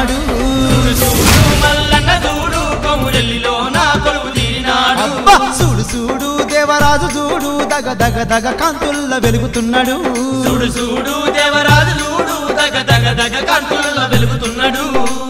వెలుగుతున్నాడు చూడు మల్లన్న చూడు కొమురెల్లిలో నా కొలువు తీరినాడు అబ్బా చూడు చూడు దేవరాజు చూడు దగ దగ దగ కాంతుల్ల వెలుగుతున్నాడు చూడు చూడు దేవరాజు చూడు దగ దగ దగ కంటుల్లో వెలుగుతున్నాడు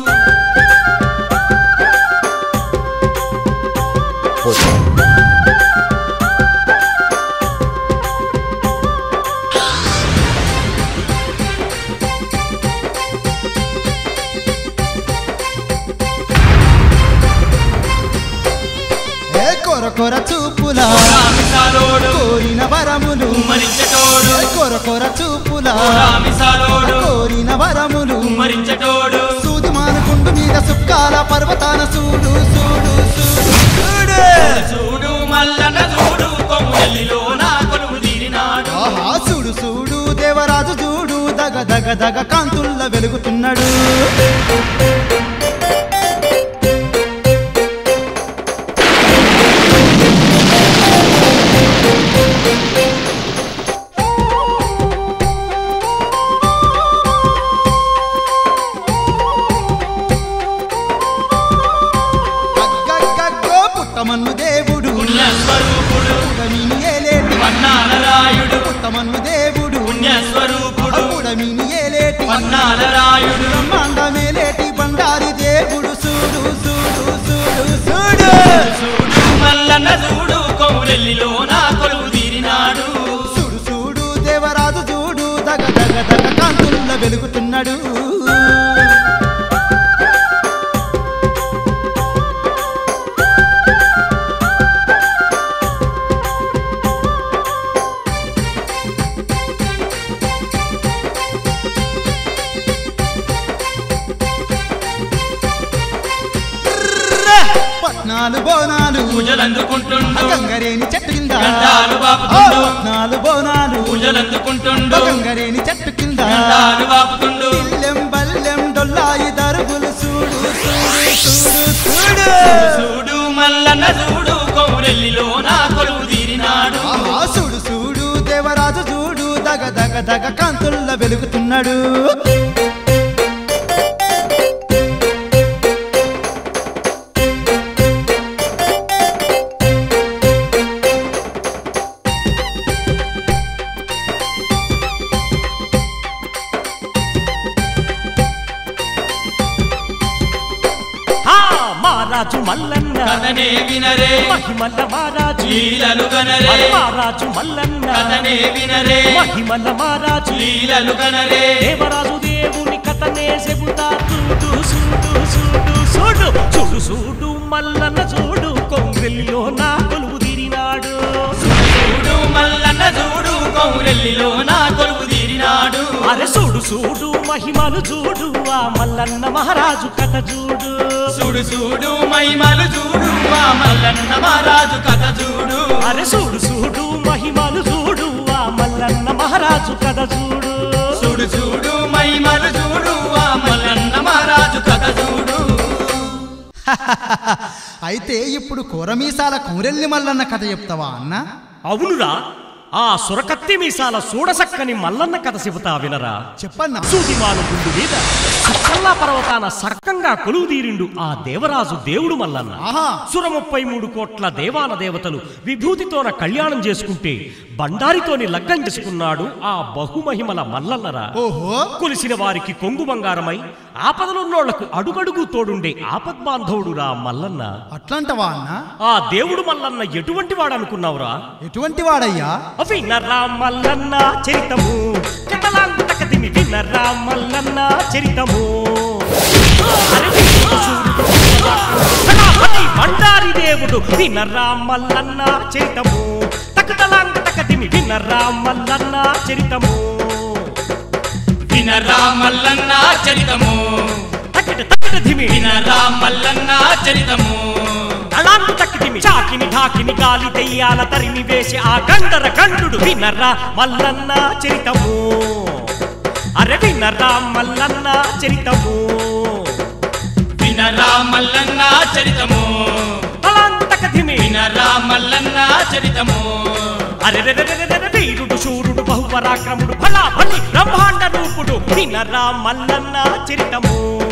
ఏ కొర కొర చూపుల రామిసాలోడు కోరిన వరములు కుమ్మరించటోడు ఏ కొర కొర చూపుల రామిసాలోడు కోరిన వరములు కుమ్మరించటోడు సూది మానుకుండు మీద సుక్కాల పర్వతాన చూడు చూడు చూడు చూడు చూడు మల్లన్న చూడు కొమురెల్లిలో నా కొలువు తీరినాడు ఆహా చూడు చూడు దేవరాజు చూడు దగ దగ దగ కాంతుల్ల వెలుగుతున్నాడు అగ్గగ్గగ్గో పుట్టమన్ను దేవుడు పుణ్యస్వరూపుడు పుడమిని ఏలేటి పన్నాల రాయుడు పుట్టమన్ను దేవుడు పుణ్యస్వరూపుడు పుడమిని ఏలేటి పన్నాల రాయుడు బ్రహ్మాండమేలేటి బండారి దేవుడు చూడు చూడు చూడు చూడు చూడు మల్లన్న చూడు కొమురెల్లిలో నా కొలువు తీరినాడు చూడు చూడు దేవరాజు చూడు దగ దగ దగ కాంతుల్ల వెలుగుతున్నాడు పట్నాలు బోనాలు పూజలందుకుంటుండు గంగరేని చెట్టు కింద గంధాలు ఓ, బాపుతుండు పట్నాలు బోనాలు పూజలందుకుంటుండు గంగరేని చెట్టు కింద గంధాలు బాపుతుండు ఇల్లెం బల్లెం డొల్లాయి దరుగులు చూడు చూడు చూడు చూడు చూడు మల్లన్న చూడు కొమురెల్లిలో నా కొలువు తీరినాడు ఆహా చూడు చూడు దేవరాజు చూడు దగ దగ దగ కాంతుల్ల వెలుగుతున్నాడు హా మారాజు మల్లన్న కథనే వినరే మహిమల్ల మారాజు లీలలు గనరే మరి మారాజు మల్లన్న కథనే వినరే మహిమల్ల మారాజు లీలలు గనరే దేవరాజు దేవుని కథనే చెబుతా చూడు చూడు చూడు చూడు చూడు చూడు మల్లన్న చూడు కొంగెల్లిలో నా కొలువు తీరినాడు చూడు మల్లన్న చూడు కొమురెల్లిలో నా కొలువు తీరినాడు అరే చూడు చూడు మహిమలు చూడు ఆ మల్లన్న మహారాజు కథ చూడు చూడు చూడు మహిమలు చూడు ఆ మల్లన్న మహారాజు కథ చూడు అరే చూడు చూడు మహిమలు చూడు ఆ మల్లన్న మహారాజు కథ చూడు చూడు చూడు మహిమలు చూడు ఆ మల్లన్న మహారాజు కథ చూడు అయితే ఇప్పుడు కూరమీసాల కౌరెల్లి మల్లన్న కథ చెప్తావా అన్న అవునురా ఆ సురకత్తి మీసాల సూడసక్కని మల్లన్న కథ చెబుతా వినరా చెప్పన్నా సూదిమాను గుండు మీద సుక్కల్లా పర్వతాన సక్కంగా కొలువు తీరిండు ఆ దేవరాజు దేవుడు మల్లన్న ఆహా సుర ముప్పై మూడు కోట్ల దేవాన దేవతలు విభూతితోన కళ్యాణం చేసుకుంటే బండారితోని లగ్గం చేసుకున్నాడు ఆ బహుమహిమల మల్లన్నరా ఓహో కొలిసిన వారికి కొంగు బంగారమై ఆపదలున్నోళ్లకు అడుగడుగు తోడుండే ఆపద్బాంధవుడురా మల్లన్న అట్లంటవా అన్న ఆ దేవుడు మల్లన్న ఎటువంటి వాడు అనుకున్నావురా ఎటువంటి వాడయ్యా వినరా మల్లన్న చరితము కథలాంతకదిమి వినరా మల్లన్న చరితము అరే విను చూడు. కళాపతి బండారి దేవుడు వినరా మల్లన్న చరితము తకతలాంతకదిమి వినరా మల్లన్న చరితము వినరా మల్లన్న చరితము తకట తకట ధిమి వినరా మల్లన్న చరితము తళాంకు తక్కిదిమి చాకిని ఢాకిని గాలి దెయ్యాల తరిమి వేసి ఆ గండర గండుడు వినరా మల్లన్న చరితము అరే వినరా మల్లన్న చరితము వినరా మల్లన్న చరితము తలాంతక ధిమి వినరా మల్లన్న చరితము అరే రే రే రే రే రే వీరుడు శూరుడు బహుపరాక్రముడు భలా భలి బ్రహ్మాండ రూపుడు వినరా మల్లన్న చరితము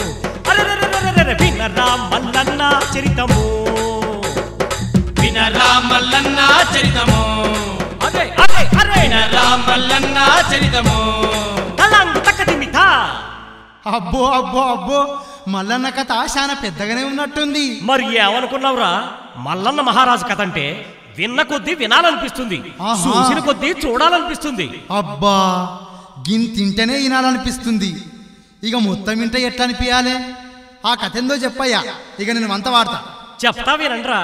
అరెరెరెరెరెరె వినరా మల్లన్న చరితము వినరా మల్లన్న చరితము అదే అదే అరే వినరా మల్లన్న చరితము తలాంగు తక్కదిమితా అబ్బో అబ్బో అబ్బో మల్లన్న కథ చాలా పెద్దగానే ఉన్నట్టుంది మరి ఏమనుకున్నావురా మల్లన్న మహారాజు కథ అంటే విన్న కొద్దీ వినాలనిపిస్తుంది ఆహా. చూసిన కొద్దీ చూడాలనిపిస్తుంది అబ్బా గిన్ తింటేనే వినాలనిపిస్తుంది ఇక మొత్తం ఇంట ఎట్లా అనిపించాలి ఆ కథ ఏందో చెప్పయ్యా ఇక నేను వంత వాడతా చెప్తా వినండ్రా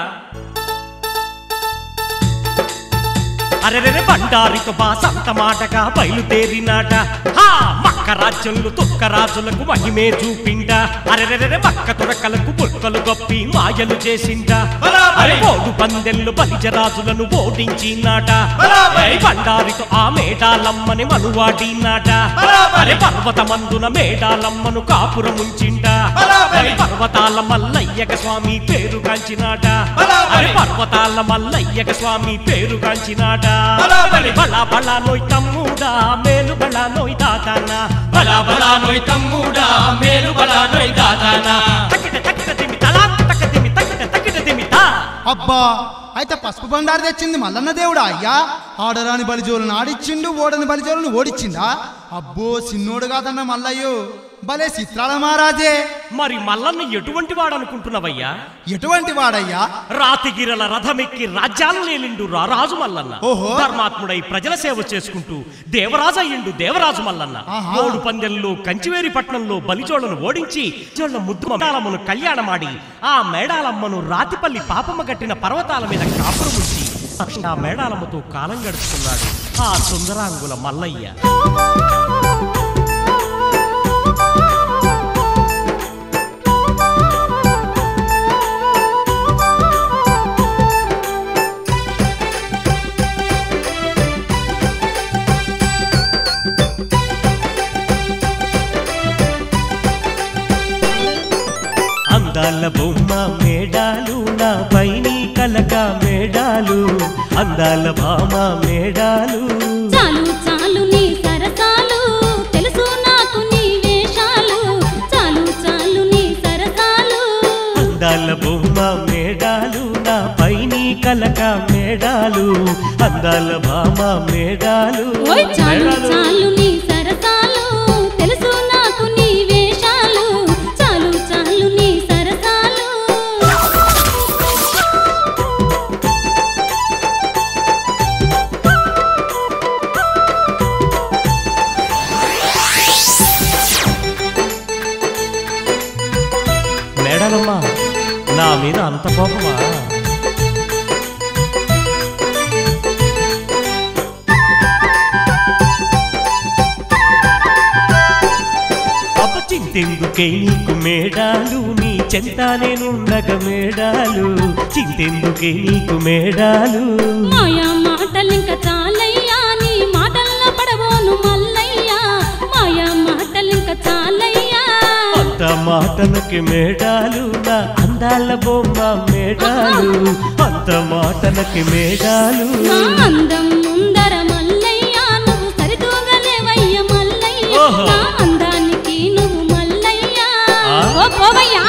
అరెరెరె బండారితో బాసంత మాటగా బయలుదేరినాట హా మక్క రాజ్యంలో తుక్క రాజులకు మహిమే చూపిండ అరెరెరెరె మక్క తురకలకు బుక్కలు గొప్పి మాయలు చేసిండ బరాబరి. అరే ఓడు పందెళ్ళు బలిజ రాజులను ఓడించినాట బరాబరి. అరే బండారితో ఆ మేడాలమ్మని మనువాడినాట బరాబరి. అరే పర్వతమందున మేడాలమ్మను కాపురముంచిండ బరాబరి. అరే పర్వతాల మల్లయ్యక స్వామి పేరు కాంచినాట బరాబరి. అరే పర్వతాల మల్లయ్యక స్వామి పేరు కాంచినాట బరాబరి. బల బల నోయ్ తమ్ముడా మేలు బల నోయ్ దాతానా బలా బలా నోయ్ తమ్ముడా మేలు బలా నోయ్ దాదానా తక్కిట తక్కిట తిమి తలా తక్క తిమి తక్కిట తక్కిట తిమి తా అబ్బా అయితే పసుపు బండారు తెచ్చింది మల్లన్న దేవుడా అయ్యా ఆడరాని బలిజోలను ఆడిచ్చిండు ఓడని బలిజోలను ఓడిచ్చిండా అబ్బో సిన్నోడు కాదన్న మల్లయ్యో భలే చిత్రాల మహారాజే మరి మల్లన్న ఎటువంటి వాడు అనుకుంటున్నావయ్యా ఎటువంటి వాడయ్యా రాతిగిరల రథమెక్కి రాజ్యాలు నేలిండు రారాజు మల్లన్న ఓహో. ధర్మాత్ముడై ప్రజల సేవ చేసుకుంటూ దేవరాజు అయ్యిండు దేవరాజు మల్లన్న ఆహా. ఓడు పందెంలో కంచివేరి పట్నంలో బలిజోళ్లను ఓడించి జోళ్ల ముద్దు మేడాలమ్మను కళ్యాణమాడి ఆ మేడాలమ్మను రాతిపల్లి పాపమ్మ కట్టిన పర్వతాల మీద కాపురముంచి ఆ మేడాలమ్మతో కాలం గడుపుతున్నాడు ఆ సుందరాంగుల మల్లయ్య అందాల బొమ్మ మేడాలు నా పైని కలక మేడాలు అందాల భామ మేడాలు చాలు చాలు నీ సరసాలు తెలుసు నాకు నీ వేషాలు చాలు చాలు నీ సరసాలు అందాల బొమ్మ మేడాలు నా పైని కలక మేడాలు అందాల భామ మేడాలు ఓయ్ చాలు మేడాలు. చాలు నీ సరసాలు తెలుసు నాకు నీ వేషాలు చాలు చాలు నీ సరసాలు మేడాలమ్మా నా మీద అంత కోపమా అప్ప చింతెందుకే నీకు మేడాలు నీ చెంత నేనుండగ మేడాలు చింతెందుకే నీకు మేడాలు మాయా మాటలింక చాలయ్యా నీ మాటల్లో పడబోను మల్లయ్యా మాయా మాటలింక చాలయ్యా అంత మాటలకి మేడాలు నా అందాల బొమ్మ మేడాలు అంత మాటలకి మేడాలు నా అందం ముందర మల్లయ్యా నువ్వు సరితూగలేవయ్య మల్లయ్య ఓహో. నా అందానికి నువ్వు మల్లయ్యా ఆ? ఓ పోవయ్యా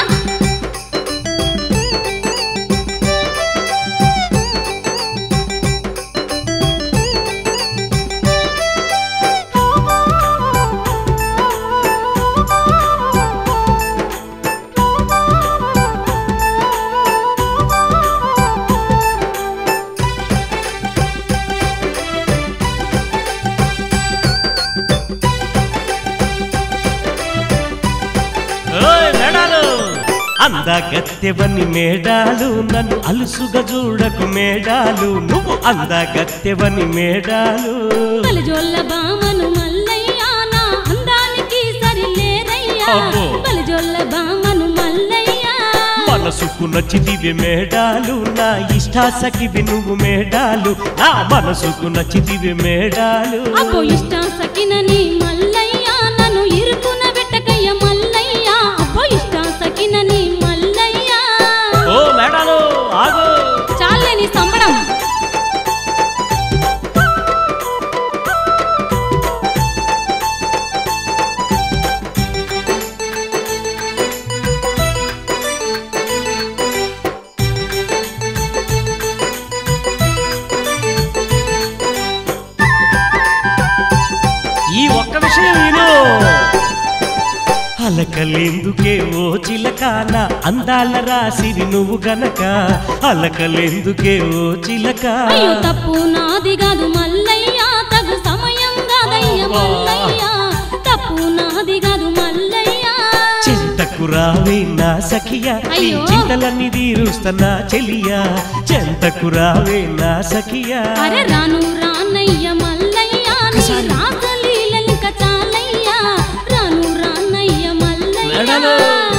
ఓయ్ మేడాలు అందగత్తెవని మేడాలు నన్ను అలుసుగా చూడకు మేడాలు నువ్వు అందగత్తెవని మేడాలు బలిజోళ్ళ బామను మల్లయ్యా నా అందానికి సరిలేరయ్యా అబ్బో. బలిజోళ్ళ బామను మల్లయ్యా మనసుకు నచ్చితివి మేడాలు నా ఇష్టాసకివి నువ్వు మేడాలు నా మనసుకు నచ్చితివి మేడాలు అబ్బో ఇష్ట సకినని మల్లయ్యా నన్ను ఇరుకున పెట్టకయ్య మల్లయ్యా అబ్బో ఇష్ట సకినని మల్లయ్యా ఓ మేడాలు ఆగు చాలని సంబడం అలకలేందుకే ఓ చిలకాన అందాల రాసిరి నువ్వు గనక అలకలేందుకే ఓ చిలక అయ్యో తప్పు నాది కాదు మల్లయ్య తగు సమయం కాదయ్య మల్లయ్య తప్పు నాది కాదు మల్లయ్య చెంతకు రావే నా సఖియా నీ అయ్యో. చింతలన్నీ తీరుస్తున్నా చెలియా చెంతకు రావే నా సఖియా అరే రాను రానయ్య మల్లయ్య నీ రాసలీలలిక చాలయ్య రాను రానయ్య మల్లయ్య నడను.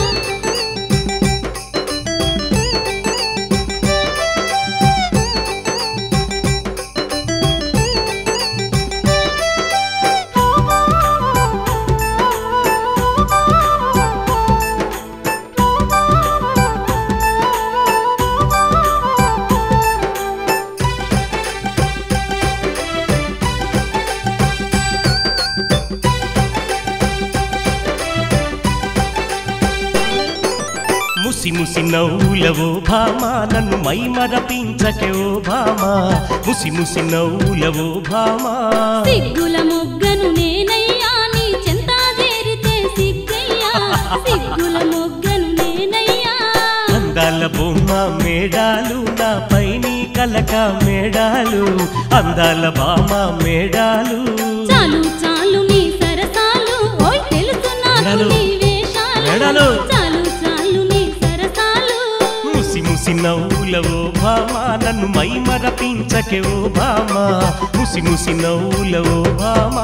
ముసి ముసి నవ్వులవో భామా నన్ను మై మరపించకే ఓ భామా ముసి ముసి నవ్వులవో భామా సిగ్గుల మొగ్గను నేనయ్యా నీ చెంత చేరితే సిగ్గయ్యా సిగ్గుల మొగ్గను నేనయ్యా అందాల బొమ్మ మేడాలు నా పైని కలక మేడాలు అందాల బామ మేడాలు చాలు చాలు నీ సరసాలు ఓయ్ తెలుసు నాకు మెడలు. నీ వేషాలు మెడలు. చాలు చాలు నీ సరసాలు ముసి ముసి నవ్వులవో భామా నన్ను మై మరపించకే ఓ భామా ముసి ముసి నవ్వులవో భామా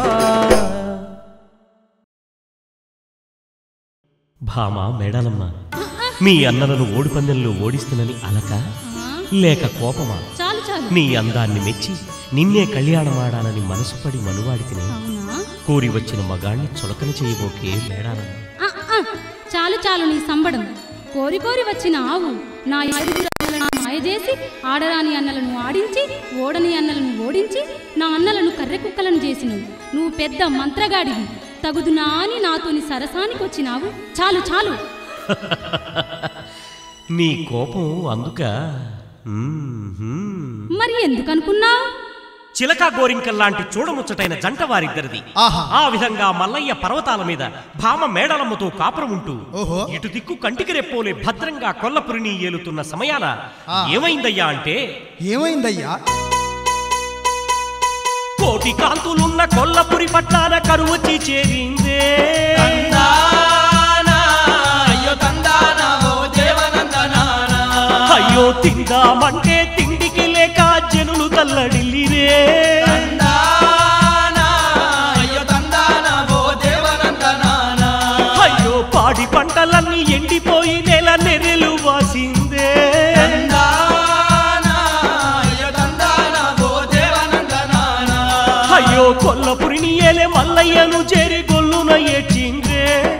భామా మేడాలమ్మ మీ అన్నలను ఓడిపందెంలో ఓడిస్తున్నని అలక ఆ, లేక కోపమా చాలు చాలు నీ అందాన్ని మెచ్చి నిన్నే కళ్యాణమాడాలని మనసు పడి మనువాడితిని అవునా కోరి వచ్చిన మగాణ్ణి చులకన చేయబోకే మేడాలమ్మ ఆ, ఆ, చాలు చాలు నీ సంబడం కోరి కోరి వచ్చిన ఆవు నా ఐదుగురు అన్నలను మాయ చేసి ఆడరాని అన్నలను ఆడించి ఓడని అన్నలను ఓడించి నా అన్నలను కర్రె కుక్కలను చేసినవు నువ్వు పెద్ద మంత్రగాడివి తగుదునా అని నాతోని సరసానికి వచ్చినావు చాలు చాలు నీ కోపం అందుక మ్మ్హ్మ్. మరి ఎందుకు అనుకున్నావు చిలక గోరింకల్లాంటి చూడముచ్చటైన జంట వారిద్దరిది ఆహా. ఆ విధంగా మల్లయ్య పర్వతాల మీద భామ మేడలమ్మతో కాపురం ఉంటూ ఓహో. ఇటు దిక్కు కంటికి రెప్పోలే భద్రంగా కొల్లపురిని ఏలుతున్న సమయాన ఆ. ఏమైందయ్యా అంటే ఏమైందయ్యా కోటి కాంతులున్న కొల్లపురి పట్టాన కరువచ్చి చేరిందే తందానా అయ్యో తందానా ఓ దేవనందనానా అయ్యో తిందామంటే తిండికి లేక జనులు తల్లడిల్లిరే తందానా అయ్యో తందానా ఓ దేవనందనానా అయ్యో పాడి పంటలన్నీ ఎండిపోయి నెల నెరెలు వాసిందే తందానా అయ్యో తందానా ఓ దేవనందనానా అయ్యో కొల్లపురిని ఏలే మల్లయ్యను చేరి గొల్లున ఏడ్చిందే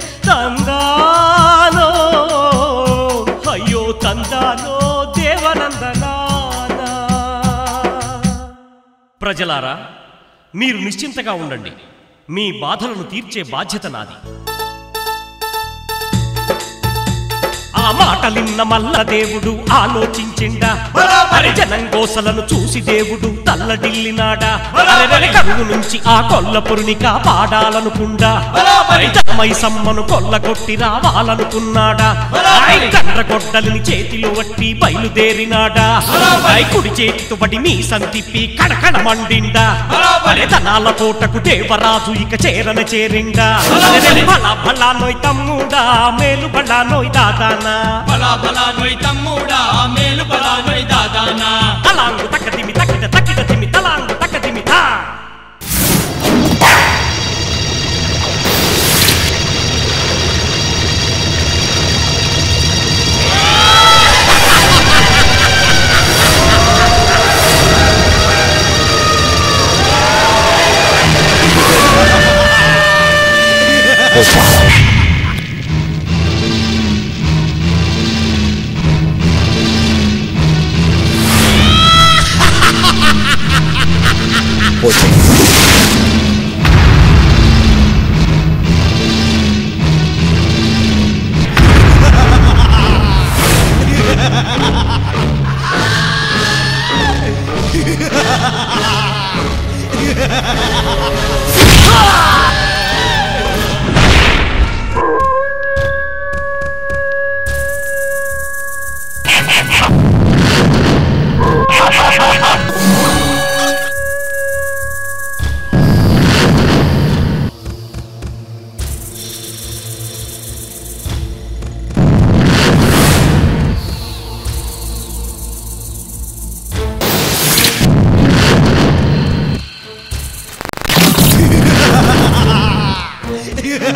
తందానో అయ్యో తందానో దేవనందనానా ప్రజలారా మీరు నిశ్చింతగా ఉండండి మీ బాధలను తీర్చే బాధ్యత నాది ఆ మాటలిన్న మల్ల దేవుడు ఆలోచించిండా మరి జనం గోసలను చూసి దేవుడు తల్లడిల్లినాడా అరెరెరె కరువు నుంచి ఆ కొల్లపురిని కాపాడాలనుకుండా మరి తమై సమ్మను కొల్లగొట్టి రావాలనుకున్నాడా ఐ కండ్ర గొడ్డలిని చేతిలో వట్టి బయలుదేరినాడా ఐ కుడి చేతితో పడి మీ సంతిప్పి కడకడ మండిండా మరి తనాల కోటకు దేవరాజు ఇక చేరన చేరిండా అరెరెరె భలా భలా నోయ్ తమ్ముడా మేలు భలా నోయ్ దాదానా బలా బలా నొయ్ తమ్ముడా మేలు బలా నొయ్ దాదానా తలాంగు తక్కదిమి తక్కిట తక్కిట తిమి తలాంగు తక్కదిమి తా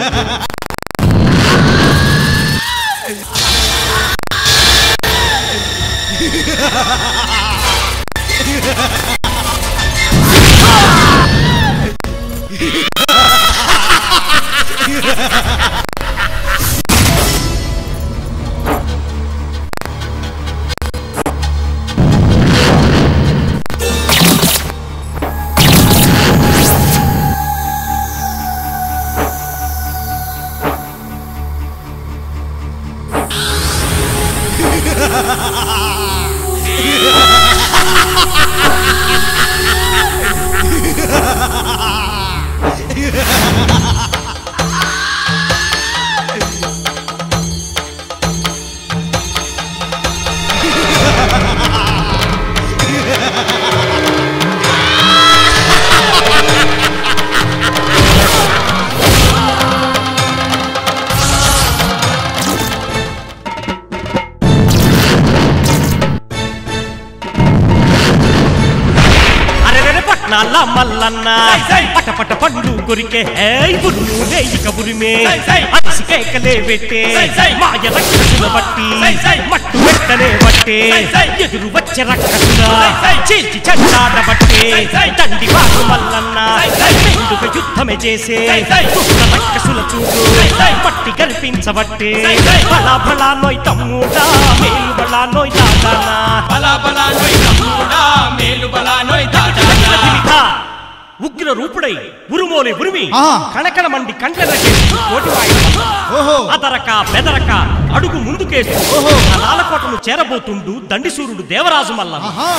అరెరెరె పట్నాల మల్లన్న సై, సై. పట పట పండ్లు కొరికే ఏయ్ బుర్రు రేయిక బురిమే సై, సై. అరిసి కేకలే పెట్టే సై, సై. మాయ రక్షసుల బట్టి సై, సై. మట్టు వెంటనే బట్టే సై, సై. ఎదురు వచ్చే రక్షసుల సై, సై. చీల్చి చండాడ బట్టే సై, సై. దండి వారు మల్లన్న సై, సై. మెండుగ యుద్ధమే చేసే సై, సై. దుష్ట రక్షసుల చూడు సై, సై. పట్టి కల్పించబట్టే సై, సై. బలా బలా నోయ్ తమ్ముడా మేలు బలా నోయ్ దాదానా బలా బలా నోయ్ తమ్ముడా మేలు బలా నోయ్ దాదానా అధిమిత, ఉగ్ర రూపుడై ఉరుమోలే ఉరిమి ఆ. కణకణ మండి కంటెన చేసి కోటి వాయిద్యం. ఓహో అదరక బెదరక అడుగు ముందుకేసి ఓహో. నాలకోటను చేరబోతుండు దండిసూరుడు దేవరాజు మల్ల ఆహా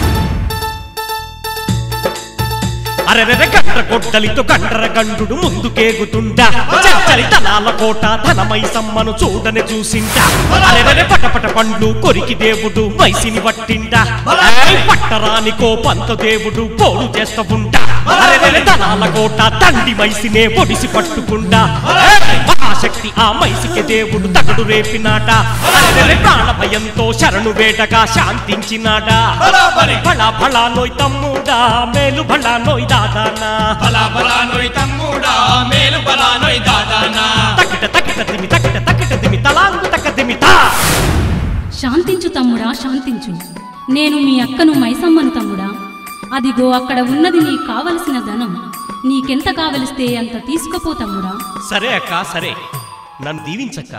అరెరెరె కండ్ర కొట్టలితో కండ్ర గండుడు ముందుకేగుతుండా చచ్చలి తనాల కోట ధనమై సమ్మను చూడని చూసిండా అరెరెరె పటపట పండ్లు కొరికి దేవుడు మైసిని పట్టిండా ఏయ్ పట్టరానికో పంత దేవుడు పోడు చేస్తా ఉంటా అరెరెరె ధనాల కోట తండి మైసినే పొడిసి పట్టుకుండా ఏయ్ మహాశక్తి ఆ మైసికి దేవుడు తగడు రేపినాట అరెరెరె ప్రాణ భయంతో శరణు వేటగా శాంతించినాడా బలా బలి భళా భళా నోయ్ తమ్ముడా మేలు భళా నోయ్ దాదానా బలా బలా నోయ్ తమ్ముడా మేలు బలా నోయ్ దాదానా తకిట తకిట తిమి తకిట తకిట తిమి తలాంగు తక తిమి తా శాంతించు తమ్ముడా శాంతించు నేను మీ అక్కను మైసమ్మను తమ్ముడా అదిగో అక్కడ ఉన్నది నీకు కావలసిన ధనం నీకెంత కావలిస్తే అంత తీసుకుపో తమ్ముడా సరే అక్క సరే నన్ను దీవించక్క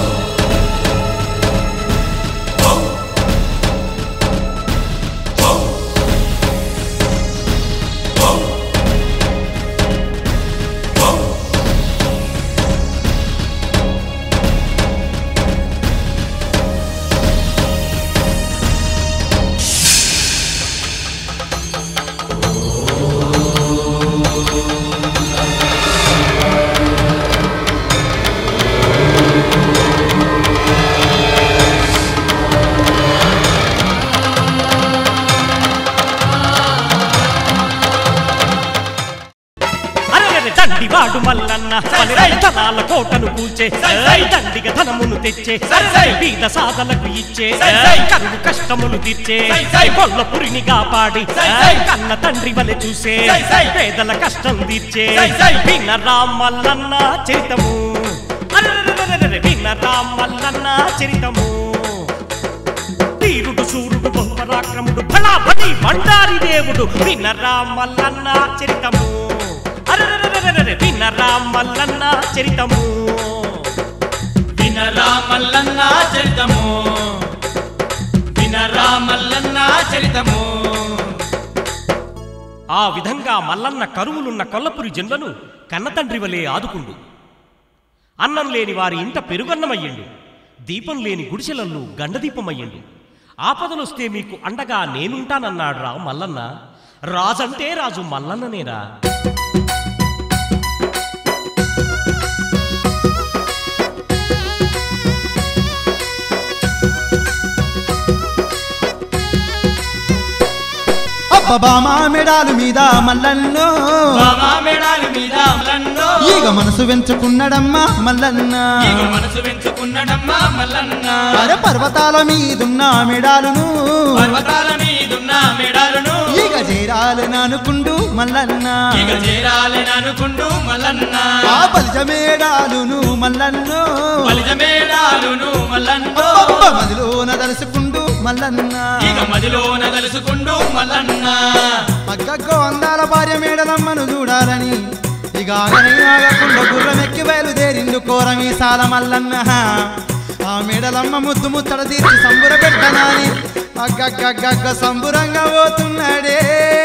అరెరెరె దండివాడు మల్లన్న పలెరెరె ధనాల కోటను కూల్చే సై, సై. ఏయ్ దండిగ ధనమును తెచ్చే సై, సై. బీద సాధలకు ఇచ్చే సై, సై. ఏయ్ కరువు కష్టములు తీర్చే సై, సై. కొల్ల పురిని కాపాడి సై, సై. ఏయ్ కన్న తండ్రి వలె చూసే సై, సై. పేదల కష్టం తీర్చే సై, సై. వినరా మల్లన్న చరితము అరెరెరెరెరెరె వినరా మల్లన్న చరితము తీరుడు సూర్యుడు బహుపరాక్రముడు ఫలాఫలి బండారి దేవుడు వినరా మల్లన్న చరితము అరెరెరెరెరెరె వినరా మల్లన్న చరితము వినరా మల్లన్న చరితము వినరా మల్లన్న చరితము ఆ విధంగా మల్లన్న కరువులున్న కొల్లపురి జన్లను కన్నతండ్రి వలె ఆదుకుండు అన్నం లేని వారి ఇంట పెరుగన్నమయ్యండు దీపం లేని గుడిసెలల్లు గండదీపమయ్యండు ఆపదలొస్తే మీకు అండగా నేనుంటానన్నాడు రా మల్లన్న రాజంటే రాజు మల్లన్ననేరా అబ్బబామా మెడాలు మీద మల్లన్నో బాబా మేడాల మీద మల్లన్నో ఈగ మనసు వెంచుకున్నాడమ్మా మల్లన్న ఈగ మనసు పెంచుకున్నడమ్మా మల్లన్న అరే పర్వతాల మీదున్న మెడాలును పర్వతాల మీదున్న మేడాలను ఈగ చేరాలు నాను అనుకుండు మల్లన్న ఇక చేరాలెననుకుండు మల్లన్న ఆ బలిజ మేడాలును మల్లన్నో బలిజ మేడాలును మల్లన్నో అబ్బబ్బ మదిలోన దలుసుకుండు మల్లన్న ఇక మదిలోన తలుసుకుండు మల్లన్న అగ్గగ్గో అందాల భార్య మేడలమ్మను చూడాలని ఇక ఆగనే ఆగకుండా గుర్రం ఎక్కి బయలుదేరిండు కోరమీసాల మల్లన్న ఆ మేడలమ్మ ముద్దు ముత్తడ తీర్చి సంబుర పెట్టనాని అగ్గగ్గగ్గగ్గ సంబురంగా పోతున్నాడే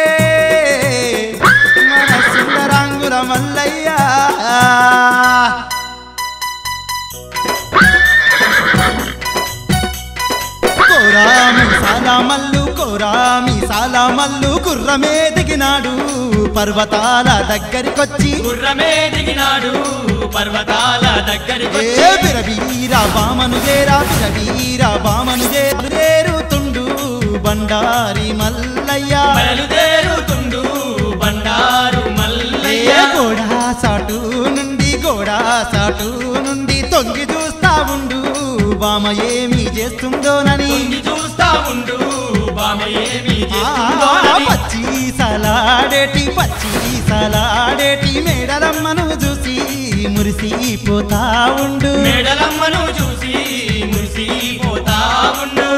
మన సుందరాంగుల మల్లయ్య కోరామి సాలా మల్లు కోరామి సాలా మల్లు గుర్రమే దిగినాడు పర్వతాల దగ్గరికొచ్చి గుర్రమే దిగినాడు పర్వతాల దగ్గరికి ఏ బిరవీర బామను చేరా బిరవీర బామను చేరుతుండు బండారి మల్లయ్య బయలుదేరుతుండు బండారు ఏ మల్లయ్య గోడా సాటు నుండి గోడా సాటు నుండి తొంగి చూస్తా ఉండు బామ ఏమి చేస్తుందోనని తొంగి చూస్తా ఉండు బామ ఏమి ఆ, చేస్తుందోనని. పచ్చి సలాడేటి పచ్చి సలాడేటి మేడలమ్మను చూసి మురిసిపోతా ఉండు మేడలమ్మను చూసి మురిసిపోతా ఉండు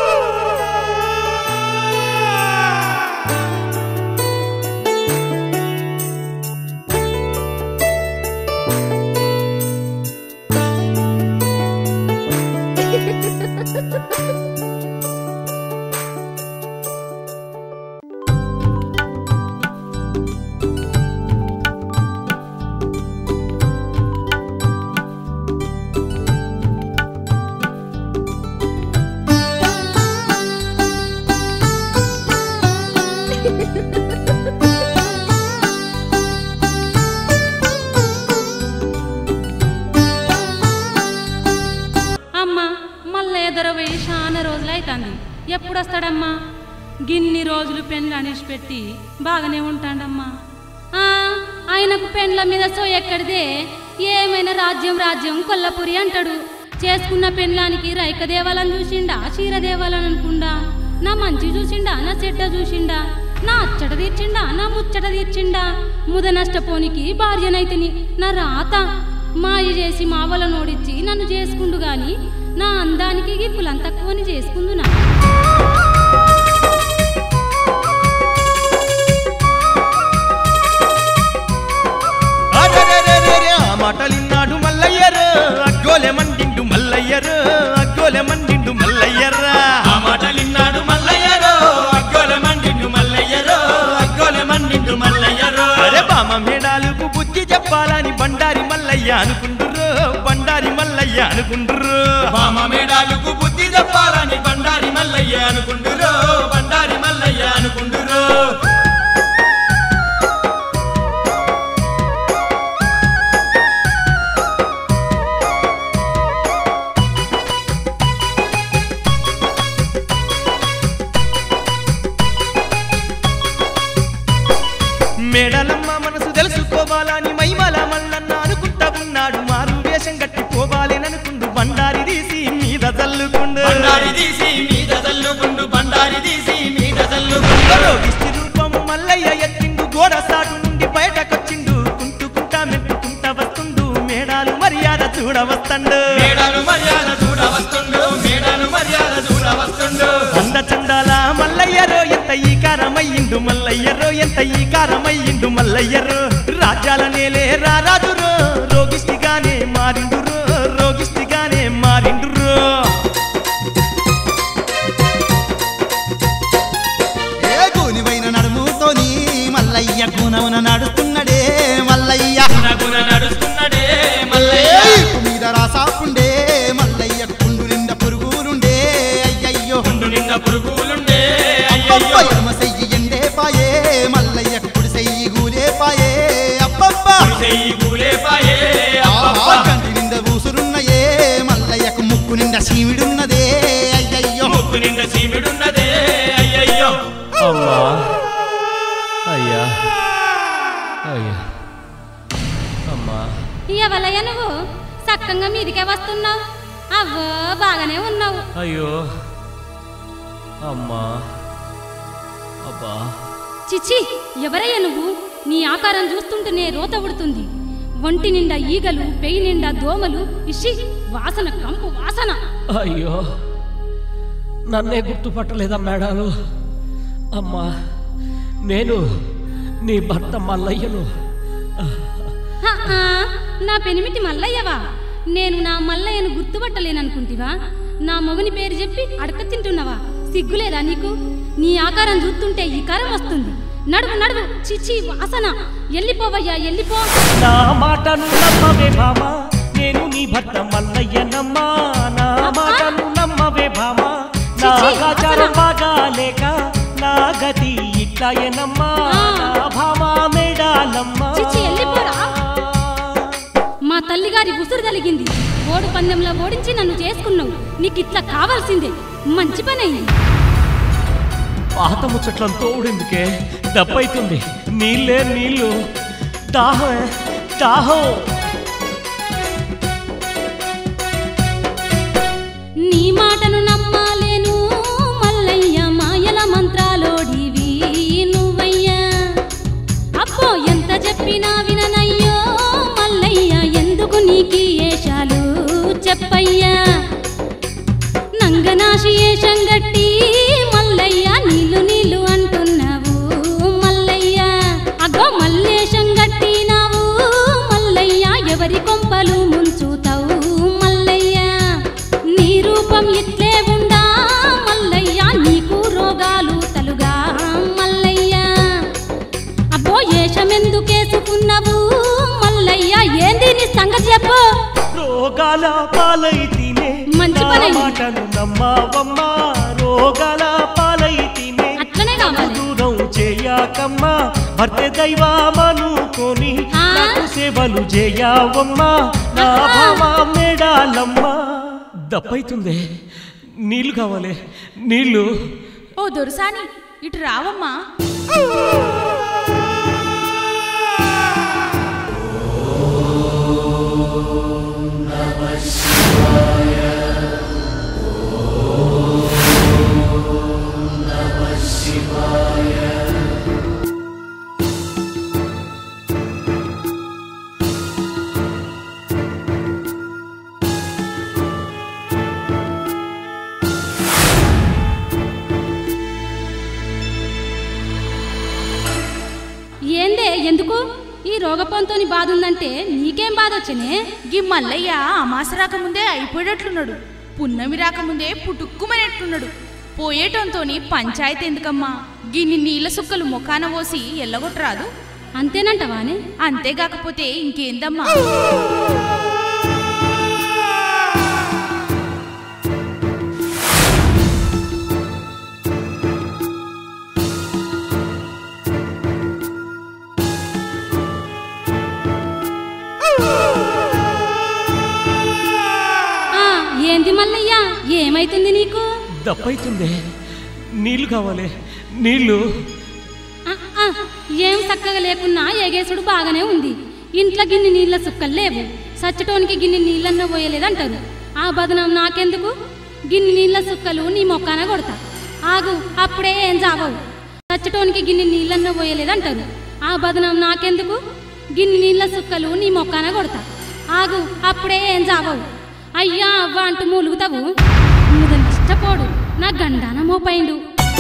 అమ్మ మళ్ళీ ఎదర పోయి చాలా రోజులైతుంది ఎప్పుడు వస్తాడమ్మా గిన్ని రోజులు పెండ్లు అనేసి పెట్టి బాగానే ఉంటాడమ్మా ఆ, ఆయనకు పెండ్ల మీద సో ఎక్కడిదే ఏమైనా రాజ్యం రాజ్యం కొల్లపురి అంటాడు చేసుకున్న పెండ్లానికి రైక దేవాలని చూసిండా చీర దేవాలని అనుకుండా నా మంచి చూసిండా నా చెడ్డ చూసిండా నా అచ్చట తీర్చిండా నా ముచ్చట తీర్చిండా ముద నష్టపోనికి భార్యనైతిని నా రాత మాయ చేసి మావల నోడిచ్చి నన్ను చేసుకుండు గాని నా అందానికి గిప్పులంత తక్కువని చేసుకుందునా అరెరెరెరెరె, ఆ మాటలిన్నాడు మల్లయ్యరు అగ్గోలె మండిండు మల్లయ్యరు అగ్గోలె మండిండు మల్లయ్యర్రా ఆ మాటలిన్నాడు మల్లయ్యరో అగ్గోల మండిండు మల్లయ్యరో అగ్గోల మండిండు మల్లయ్యరో అరే బామ మేడాలకు బుద్ధి చెప్పాలని బండారి మల్లయ్య అనుకుంటుర్రు బండారి మల్లయ్య అనుకుంటుర్రు బామ మేడాలకు బుద్ధి చెప్పాలని బండారి మల్లయ్య అనుకుంటురో బండారి మల్లయ్య అనుకుంటురో మేడలమ్మ మనసు తెలుసుకోవాలని మైమల మల్లన్న అనుకుంటా ఉన్నాడు మారు వేషం కట్టి పోవాలేననుకుండు బండారి తీసి మీద జల్లుకుండు బండారి తీసి మీద తల్లుకుండు బండారి తీసి మీద తల్లుకుండు రోగిష్టి రూపము మల్లయ్య ఎత్తిండు గోడ సాటు నుండి బయటకొచ్చిండు కుంటుకుంటా మెట్టుకుంటా వస్తుండు మేడాలు మర్యాద చూడవస్తండు మేడాలు మర్యాద చూడ వస్తుండు మేడాలు మర్యాద చూడ వస్తుండు అంద చందాల మల్లయ్యరో ఎంత ఈ కారమయ్యిండు మల్లయ్యరో ఎంత ఈ కారమయ్యిండు మల్లయ్యరో రాజ్యాల నేలే రారాజురో రోగిష్టిగానే మారిండురో రోగిష్టిగానే మారిండురో ఏ గూనివైన నడుముతోని మల్లయ్య గుణమున నడుస్తున్నడే మల్లయ్య గుణగుణ నడుస్తున్నడే మల్లయ్య ఏయ్ మీద రాసాపుండే మల్లయ్య కుండు నిండా పురుగులుండే అయ్యయ్యో గుండు నిండా పురుగులుండే అబ్బబ్బ అయ్యయ్యో ఎడమ సెయ్యి ఎండే పాయే మల్లయ్య కుడి సెయ్యి గూలే పాయే అబ్బబ్బా చెయ్యి కూలేపాయే ఆహా, కంటి నిండా ఊసురున్నయే మల్లయ్యకు ముక్కు నిండా చీమిడున్నదే అయ్యయ్యో ముక్కు నిండా చీమిడున్నదే అయ్యయ్యో అమ్మా అయ్యా అయ్యా అమ్మా ఇవ్వలయ్య నువ్వు సక్కంగా మీదికే వస్తున్నావు అవ్వో బాగానే ఉన్నావు అయ్యో అమ్మా అబ్బా చిచి ఎవరయ్యా నువ్వు నీ ఆకారం చూస్తుంటేనే రోత ఉడుతుంది ఒంటి నిండా ఈగలు పెయి నిండా దోమలు ఇషి వాసన కంపు వాసన అయ్యో నన్నే గుర్తుపట్టలేదా మేడాలు అమ్మా నేను నీ భర్త మల్లయ్యను హ, ఆ, నా పెనిమిటి మల్లయ్యవా నేను నా మల్లయ్యను గుర్తుపట్టలేననుకుంటివా నా మొగుని పేరు చెప్పి అడక తింటున్నావా సిగ్గులేదా నీకు నీ ఆకారం చూస్తుంటే ఈ కారం వస్తుంది నడువు నడువు చిచి వాసన ఎల్లిపోవయ్యా ఎల్లిపో నా మాటను నమ్మవే భామా నేను నీ భర్త మల్లయ్యనమ్మా నా మాటను నమ్మవే భామా నా చిచి, ఆచారం అసలు- బాగా లేక నా గతి ఇట్లాయనమ్మా ఆ. నా భామా మేడాలమ్మా చిచి, ఎల్లిపోరా. మా తల్లిగారి ఉసురు తలిగింది ఓడు పందెంలో ఓడించి నన్ను చేసుకున్నావు నీకు ఇట్లా కావాల్సిందే మంచి పని అయింది పాత ముచ్చట్లను తోడెందుకే దప్పైతుంది నీళ్ళే నీళ్ళు దాహం దాహం నీ మాటను నమ్మాలేను మల్లయ్య మాయల మంత్రాలోడివి నువ్వయ్యా అబ్బో ఎంత చెప్పినా విననయ్యో మల్లయ్య ఎందుకు నీకి ఏషాలు చెప్పయ్యా నంగనాశి ఏషం గట్టి మల్లయ్య నీళ్ళు నీళ్ళు అంటున్నావు మల్లయ్య అగ్గో మల్లేశం గట్టినావు మల్లయ్య ఎవరి కొంపలు ముంచుతావు మల్లయ్య నీ రూపం ఇట్లే ఉండా మల్లయ్య నీకు రోగాలు తలుగా మల్లయ్య అబ్బో ఏషమెందుకేసుకున్నావు మల్లయ్య ఏంది నీ సంగతి చెప్పు రోగాల పాలైతేనే మంచి నా పనైంది. మాటను నమ్మావమ్మా రోగాల పాలైతేనే అట్లనే కావాలి దూరం చేయకమ్మా భర్త దైవమనుకొని ఆ? నాకు సేవలు చేయవమ్మా నా ఆహా. భామ మేడాలమ్మా దప్పైతుంది నీళ్లు కావాలి నీళ్లు ఓ దొరసాని ఇటు రావమ్మా ఏందే ఎందుకు ఈ రోగపంతోని బాధ ఉందంటే నీకేం బాధ వచ్చనే గీ మల్లయ్య అమాస రాకముందే అయిపోయేటట్లున్నాడు పున్నమి రాకముందే పుటుక్కుమనేట్లున్నాడు పోయేటంతోని పంచాయతీ ఎందుకమ్మా గిన్ని నీళ్ళ సుక్కలు ముఖాన పోసి ఎల్లగొట్టరాదు అంతేనంటవానే అంతేగాకపోతే ఇంకేందమ్మా ఆ, ఏంది మల్లయ్య ఏమైతుంది నీకు దప్పైతుంది నీళ్లు కావాలి నీళ్లు ఆ, ఆ, ఏం చక్కగా లేకున్నా ఎగేసుడు బాగానే ఉంది ఇంట్లో గిన్నె నీళ్ళ సుక్కలు లేవు సచ్చటోనికి గిన్నె నీళ్ళన్న పోయలేదంటారు ఆ బదనం నాకెందుకు గిన్నె నీళ్ళ సుక్కలు నీ మొక్కాన కొడతా ఆగు అప్పుడే ఏం జావవు సచ్చటోనికి గిన్నె నీళ్ళన్న పోయలేదంటారు ఆ బదనం నాకెందుకు గిన్నె నీళ్ళ సుక్కలు నీ మొక్కాన కొడతా ఆగు అప్పుడే ఏం జావవు అయ్యా అవ్వ అంటూ మూలుగుతావు నువ్వు నష్టపోడు నా గండాన మోపైండు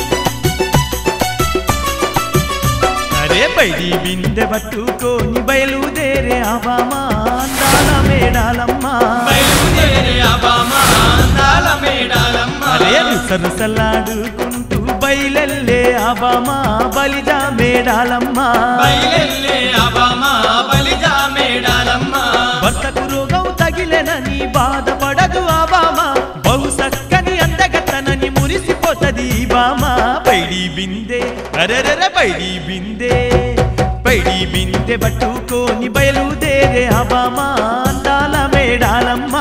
అరే బయటి బిందె పట్టుకొని బయలుదేరే అబామా అందాల మేడాలమ్మా బయలుదేరే అబామా అందాల మేడాలమ్మ అరే రుసరుసలాడుకుంటూ బయలెల్లే అబామా బలిజా మేడాలమ్మా బయలెల్లే అబామా బలిజా మేడాలమ్మ భర్తకు రోగం తగిలెనని బాధపడదు ఆ బామ బహు సక్కని అందగతనని మురిసిపోతది ఈ బామ బైడి బిందె అరెరెర బైడి బిందె బైడి బిందె పట్టుకొని బయలుదేరే ఆ బామ అందాల మేడాలమ్మా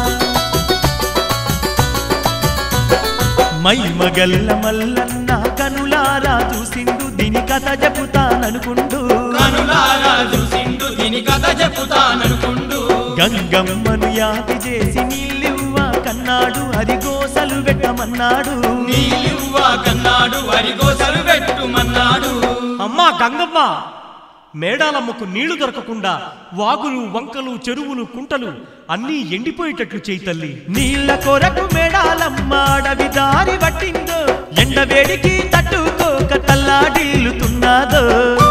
మై మగల్ల మల్లన్న కనులారా చూసిండు దీని కథ చెబుతాననుకుండు కనులారా చూసిండు దీని కథ చెప్పుతాననుకుండు గంగమ్మను యాతి చేసి నీళ్ళివ్వ కన్నాడు హరిగోసలు పెట్టమన్నాడు నీలివ్వ కన్నాడు వరిగోసలు పెట్టుమన్నాడు గంగవ్వ మేడాలమ్మకు నీళ్లు దొరకకుండా వాగులు వంకలు చెరువులు కుంటలు అన్నీ ఎండిపోయేటట్లు చేయి తల్లి నీళ్ళ కొరకు మేడాలమ్మ అడవి దారి పట్టిందో ఎండ వేడికి తట్టుకోక తల్లాడిల్లుతున్నదో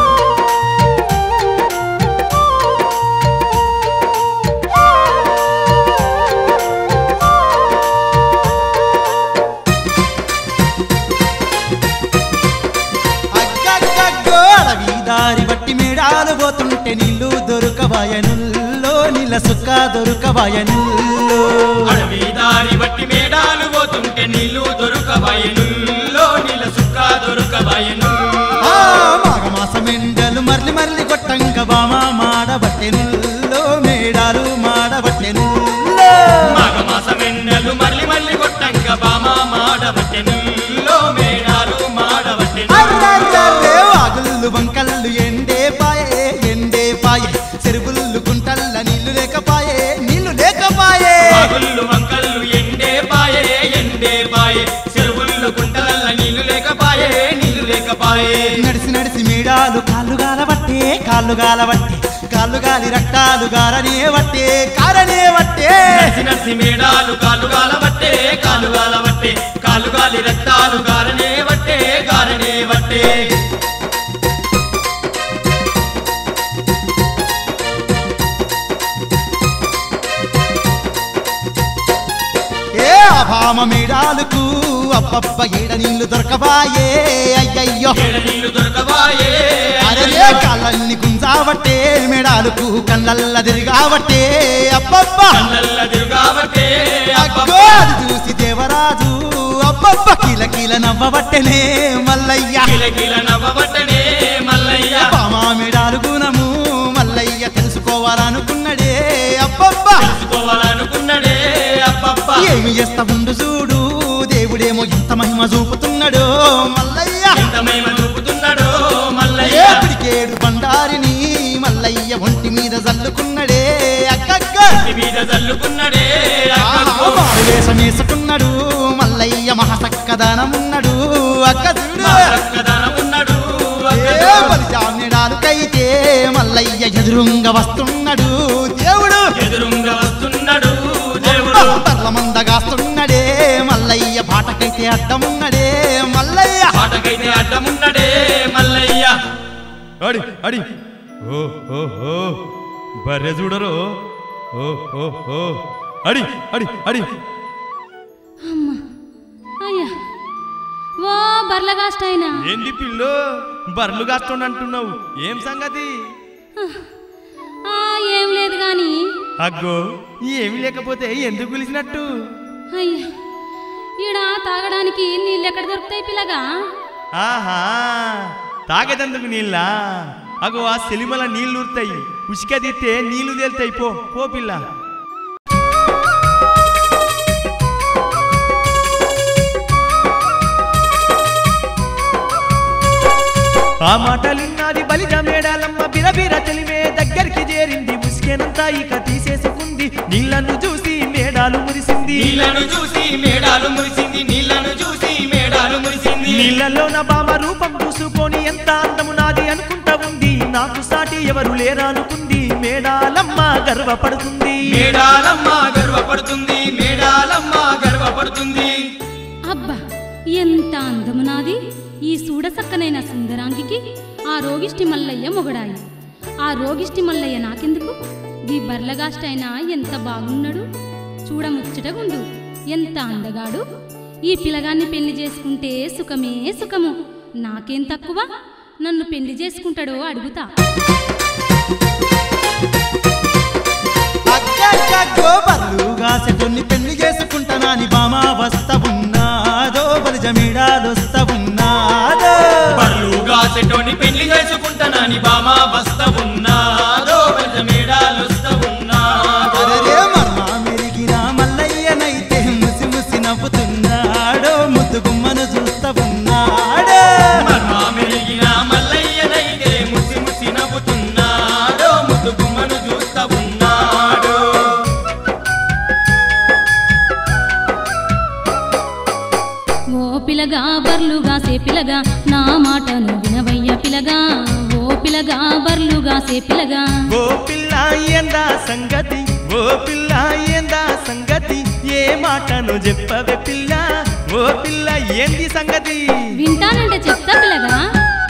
అగ్గగ్గగ్గో అడవి దారి బట్టి మేడాలు పోతుంటే నీళ్లు దొరకవాయనుల్లో నీళ్ళ సుక్క దొరకవాయనుల్లో అడవి దారి బట్టి మేడాలు పోతుంటే నీళ్లు దొరకబయనుల్లో నీళ్ళ సుక్క దొరకబయను ఆ మాఘమాసం ఎండలు మర్లి మర్లి కొట్టంక బామా మాడబట్టెనుల్లో మేడాలు మాడబట్టెనుల్లో మాఘమాసం ఎండలు మళ్ళీ మళ్ళీ కొట్టంక బామా మాడబట్టెనుల్లో మేడాలు మాడబట్టెను అర్రర్రర్రే వాగుళ్ళు వంకళ్ళు ఎండే పాయే ఎండే పాయే చెరువుళ్ళు గుంటల్ల నీళ్లు లేకపాయే నీళ్లు లేకపాయే పగుళ్ళు వంకళ్ళు ఎండే పాయే ఎండే పాయే చెరువుల్లో గుంటలల్ల నీళ్లు లేకపాయే నీళ్లు లేకపాయే నడిసి నడిసి మేడాలు కాళ్ళు గాలబట్టే కాళ్ళు గాలబట్టే కాళ్ళు గాలి రక్తాలు గారనే వట్టే కారనే వట్టే నసి నసి మేడాలు కాలు గాలబట్టే కాలు గాలబట్టే కాలు గాలి రక్తాలు గారనే వట్టే గారనే వట్టే ఏ అభామ మేడాలకు అబ్బబ్బ ఏడ నీళ్లు దొరకబాయే అయ్యయ్యో ఏడ నీళ్లు దొరకబాయే అరలే కాళ్ళన్ని గుంజావట్టే మేడాలకు కళ్ళల్ల తిరిగావట్టే అబ్బబ్బ కళ్ళల్ల తిరుగాబట్టే అగ్గో అది చూసి దేవరాజు అబ్బబ్బ కిల కిల నవ్వబట్టెనే మల్లయ్య కిలకిల నవ్వబట్టనే మల్లయ్య పామా మేడాలు గుణము మల్లయ్య తెలుసుకోవాలనుకున్నడే అబ్బబ్బ తెలుసుకోవాలనుకున్నడే అబ్బబ్బ ఏమి చేస్తా ఉండు చూడు దేవుడేమో ఇంత మహిమ చూపుతున్నాడు మల్లయ్య ఎంత మహిమ చూపుతున్నాడో ఏ మల్లయ్య పిడికేడు బండారిని మల్లయ్య ఒంటి మీద జల్లుకున్నడే అక్కక్క ఇంటి మీద చల్లుకున్నడే అక్కకు. వేషం వేసుకున్నాడు మల్లయ్య మహసక్కదనమున్నాడు అక్క చూడు మా చక్కదనమున్నాడు ఏ అక్కకు. బలిజామ్యుడాలకైతే మల్లయ్య ఎదురుంగ వస్తున్నాడు దేవుడు ఎదురుంగా వస్తున్నాడు దేవుడు పర్ల మందగాస్తున్నాడే మల్లయ్య బాటకైతే అడ్డమున్నడే మల్లయ్య పాటకైతే అడ్డమున్నడే మల్లయ్య అడి అడి ఓ ఓ ఓ బర్రె చూడరు ఓ ఓ ఓ అడి అడి అడి అయ్యా ఓ బర్లగాస్టైనా ఏంది పిల్లు బర్రెలు కాస్తుండంటున్నావు ఏం సంగతి ఆ ఏం లేదు గాని అగ్గో ఏమి లేకపోతే ఎందుకు పిలిచినట్టు అయ్యా ఈడ తాగడానికి నీళ్ళు ఎక్కడ దొరుకుతాయి పిల్లగా ఆహా తాగేదందుకు నీళ్ళ అగో ఆ సెలిమల నీళ్లు ఉరుతాయి ఉసిక తీస్తే నీళ్లు తేలుతాయి పో పో పిల్ల ఆ మాటలిన్నది బలిజ మేడాలమ్మ బిరబిర తెలివే దగ్గరికి చేరింది ఉసికేనంతా ఇక తీసేసుకుంది నీళ్లను చూసి మేడాలు మురిసింది నీళ్లను చూసి మేడాలు మురిసింది నీళ్లను చూసి మేడాలు మురిసింది నీళ్ళలో నా బామ రూపం చూసుకొని ఎంత అందము నాది అనుకుంటా ఉంది నాకు సాటి ఎవరు లేరా అనుకుంది మేడాలమ్మ గర్వపడుతుంది మేడాలమ్మ గర్వపడుతుంది మేడాలమ్మ గర్వపడుతుంది అబ్బా ఎంత అందము నాది ఈ సూడసక్కనైన సుందరాంగికి ఆ రోగిష్టి మల్లయ్య మొగడాయి ఆ రోగిష్టి మల్లయ్య నాకెందుకు ఈ బర్లగాష్టైనా ఎంత బాగున్నాడు చూడముచ్చటగుండు ఎంత అందగాడు ఈ పిలగాన్ని పెళ్లి చేసుకుంటే సుఖమే సుఖము నాకేం తక్కువ నన్ను పెళ్లి చేసుకుంటాడో అడుగుతా అక్కక్కో బర్లుగా సెటొన్ని పెళ్లి చేసుకుంటానని బామా వస్తా ఉన్నాదో బలిజ మేడాలొస్తా ఉన్నాదో పర్లుగా సెటోని పెళ్లి చేసుకుంటానని బామా బస్త ఉన్నాదో పెద్ద మేడాలు ఉన్నాదో అరరే మర్మా మెరిగిన మల్లయ్యనైతే ముసి ముసి నవ్వుతున్నాడో ముద్దు గుమ్మను చూస్తా ఉన్నాడో మర్మా మెరిగిన మల్లయ్యనైతే ముసి ముసి నవ్వుతున్నాడో ముద్దు గుమ్మను చూస్తా ఉన్నాడు ఓ పిలగా బర్లుగా సే పిలగా మనసే పిలగా ఓ పిల్ల ఏందా సంగతి ఓ పిల్ల ఏందా సంగతి ఏ మాటను చెప్పవే పిల్ల ఓ పిల్ల ఏంది సంగతి వింటానంటే చెప్తా పిలగా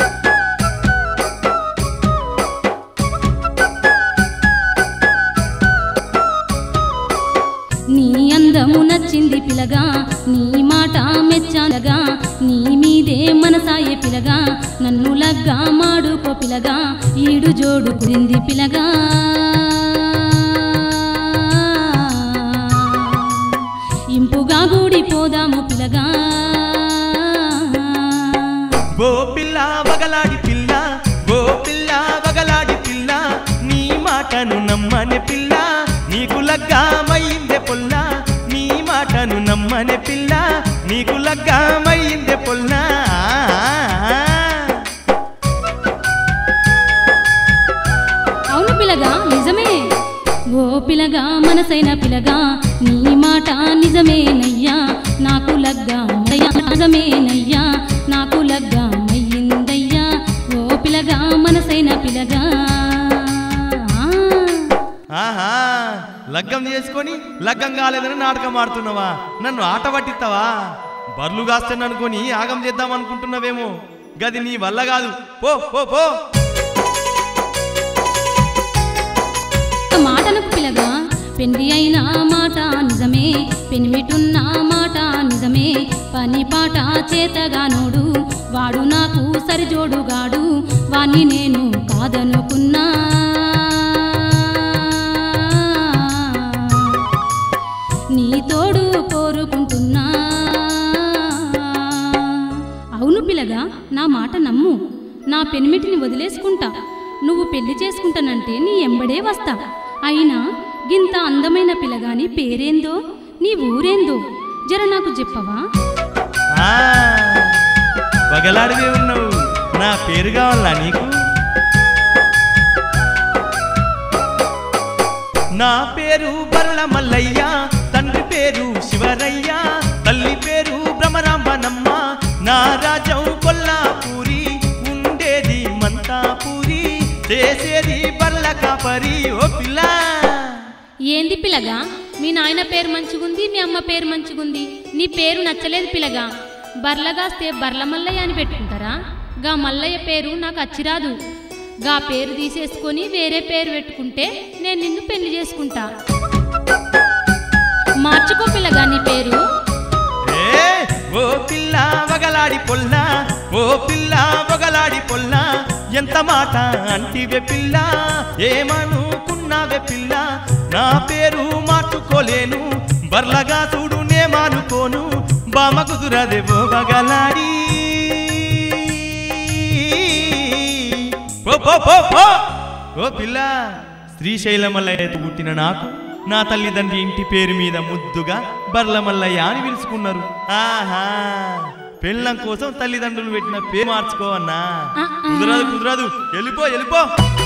నీ అందము నచ్చింది పిలగా నీ మాట మెచ్చాలగా నీ మీదే మనసాయే పిలగా నన్ను లగ్గా మాడుకో పిలగా ఈడు జోడు కురింది పిలగా ఇంపుగా గూడిపోదాము పిలగా ఓ పిల్ల వగలాడి పిల్ల ఓ పిల్ల వగలాడి పిల్ల నీ మాటను నమ్మని పిల్ల నీకు లగ్గామయ్యిందే పొల్ల నీ మాటను నమ్మని పిల్ల నీకు లగ్గామయ్యిందే పొల్ల అవును పిలగా నిజమే ఓ పిలగా మనసైన పిలగా నీ మాట నిజమేనయ్యా నాకు లగ్గా నిజమేనయ్యా నాకు లగ్గా అయ్యిందయ్యా ఓ పిలగా మనసైన పిలగా ఆ. ఆహా లగ్గం చేసుకొని లగ్గం కాలేదని నాటకం ఆడుతున్నావా నన్ను ఆట పట్టిస్తావా బర్లు కాస్తాననుకొని ఆగం చేద్దాం అనుకుంటున్నావేమో గది నీ వల్ల కాదు పో పో పో మాటలకు పిలగా పెండి అయిన మాట నిజమే పెనిమిటున్న మాట నిజమే పని పాట చేతగానోడు వాడు నాకు సరిజోడుగాడు వాణ్ణి నేను కాదనుకున్నా నీ తోడు కోరుకుంటున్నా అవును పిలగా నా మాట నమ్ము నా పెనిమిటిని వదిలేసుకుంటా నువ్వు పెళ్లి చేసుకుంటానంటే నీ ఎంబడే వస్తా అయినా గింత అందమైన పిలగాని పేరేందో నీ ఊరేందో జర నాకు చెప్పవా ఆ, పగలాడివే ఉన్నావు నా పేరు కావాలా నీకు నా పేరు బర్ల మల్లయ్య తండ్రి పేరు శివరయ్య తల్లి పేరు భ్రమరాంబనమ్మ నా రాజం కొల్లాపూరి ఉండేది మంతాపూరి చేసేది బర్ల కాపరి ఓ పిల్ల ఏంది పిలగా మీ నాయన పేరు మంచిగుంది మీ అమ్మ పేరు మంచిగుంది నీ పేరు నచ్చలేదు పిలగా బర్లగాస్తే బర్ల మల్లయ్య అని పెట్టుకుంటారా గా మల్లయ్య పేరు నాకు అచ్చిరాదు గా పేరు తీసేసుకొని వేరే పేరు పెట్టుకుంటే నేను నిన్ను పెళ్లి చేసుకుంటా మార్చుకో పిల్లగా నీ పేరు ఏ ఓ పిల్ల వగలాడి పొల్ల ఓ పిల్ల వగలాడి పొల్ల ఎంత మాట అంటివే పిల్ల ఏమనుకున్నావే పిల్ల నా పేరు మార్చుకోలేను బర్లగా చూడు నే మానుకోను బామ కుదురదే ఓ వగలాడి పో పో పో పో ఓ పిల్ల శ్రీశైలమల్లయ్య పుట్టిన నాకు నా తల్లిదండ్రి ఇంటి పేరు మీద ముద్దుగా బర్లమల్లయ్య అని పిలుచుకున్నారు ఆహా పెళ్ళం కోసం తల్లిదండ్రులు పెట్టిన పేరు మార్చుకోవన్నా ఆ, ఆ. కుదరదు కుదరదు వెళ్ళిపో వెళ్ళిపో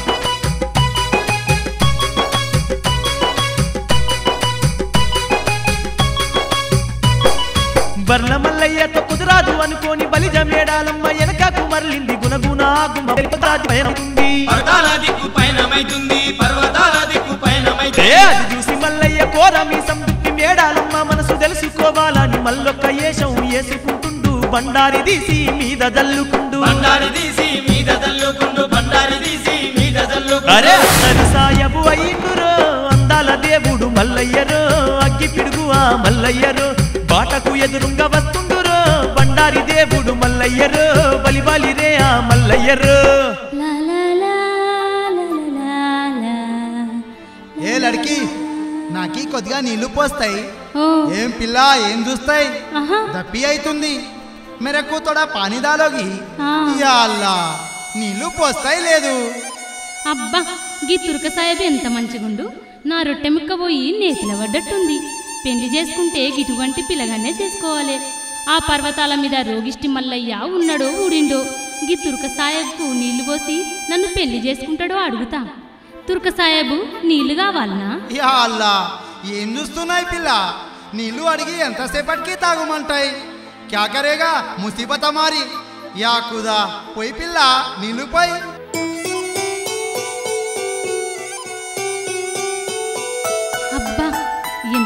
బర్ల మల్లయ్యతో కుదరాదు అనుకోని బలిజ మేడాలమ్మ వెనకకు మరలింది గుణగుణ గుమ్మ పయనముంది పర్వతాల దిక్కు పయనమైతుంది పర్వతాల దిక్కు ఏ పయనమైతుంది అది చూసి మల్లయ్య కోర మీ సంతృప్తి మేడాలమ్మ మనసు తెలుసుకోవాలని మల్లొక్క ఏషం వేసుకుంటుండు బండారి తీసి మీద జల్లుకుండు బండారి తీసి మీద తల్లుకుండు బండారి తీసి మీద అరే తల్లుకుండు అసలు సాయబు అయ్యిండురో అందాల దేవుడు మల్లయ్యరో అగ్గి పిడుగు ఆ మల్లయ్యరో బాటకు ఎదురుంగా వస్తుండురో బండారి దేవుడు మల్లయ్యరో బలి బలి రే ఆ మల్లయ్యరో లా లా లా లా లా లా ఏ లడికి నాకి కొద్దిగా నీళ్లు పోస్తాయి ఓ ఏం పిల్ల ఏం చూస్తాయి ఆహా దప్పి అవుతుంది మెరకు తోడా పానీ దాలోగి ఆ. యా అల్లా నీళ్లు పోస్తాయి లేదు అబ్బా గీ తురక సాహెబ్ ఎంత మంచిగుండు నా రొట్టె ముక్క పోయి నేతిల పడ్డట్టుంది పెళ్లి చేసుకుంటే గిటువంటి పిల్లగానే చేసుకోవాలి ఆ పర్వతాల మీద రోగిష్టి మల్లయ్య ఉన్నాడో ఊడిండో గీ తురక సాహెబ్కు నీళ్లు పోసి నన్ను పెళ్లి చేసుకుంటాడో అడుగుతా తురక సాహెబు నీళ్లు కావాలనా యా అల్లా ఏం చూస్తున్నాయి పిల్ల నీళ్లు అడిగి ఎంతసేపటికి తాగుమంటాయి క్యా కరేగా ముసీబత మారి యా కుదా పోయి పిల్ల నీళ్లు పోయి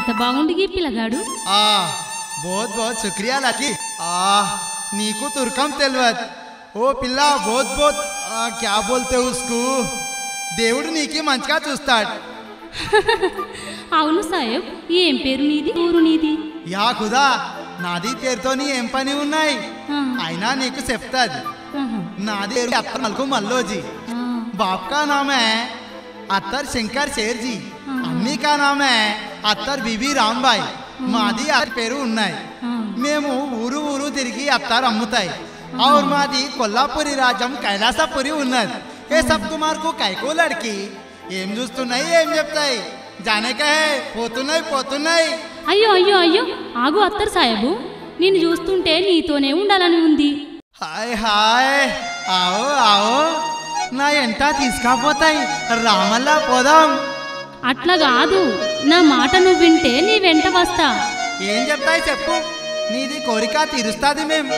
ఎంత బాగుండి ఈ పిల్లగాడు ఆ బోత్ బోత్ శుక్రియా లకి ఆ నీకు తుర్కం తెలియదు ఓ పిల్ల బోత్ బోత్ ఆ, క్యా బోల్తే ఉస్కు దేవుడు నీకి మంచిగా చూస్తాడు అవును సాహెబ్ ఏం పేరు నీది ఊరు నీది యా ఖుదా నాది పేరుతోని ఏం పని ఉన్నాయి ఆ, అయినా నీకు చెప్తాది ఆహా, నాది పేరు అత్తమల్కు మల్లోజీ ఆ, बाप का नाम है अत्तर शंकर शेर जी అమ్మి కా నామ్ है అత్తర్ బీబీ రాంబాయ్ మాది అత్తర్ పేరు ఉన్నాయి ఆ. మేము ఊరు ఊరు తిరిగి అత్తారు అమ్ముతాయి और మాది కొల్లాపురి రాజ్యం కైలాసపురి ఉన్నది ఏ సబ్ కుమార్కు కైకో లడికి ఏం చూస్తున్నాయి ఏం చెప్తాయి జానేకే పోతున్నాయి పోతున్నాయి అయ్యో అయ్యో అయ్యో ఆగు అత్తరు సాహెబు నిన్ను చూస్తుంటే నీతోనే ఉండాలని ఉంది హాయ్ హాయ్ ఆవో ఆవో నా ఎంట తీసుకపోతాయి రామల్లా పోదాం అట్లా కాదు నా మాట నువ్వు వింటే నీ వెంట వస్తా ఏం చెప్తాయి చెప్పు నీది కోరిక తీరుస్తాది మేం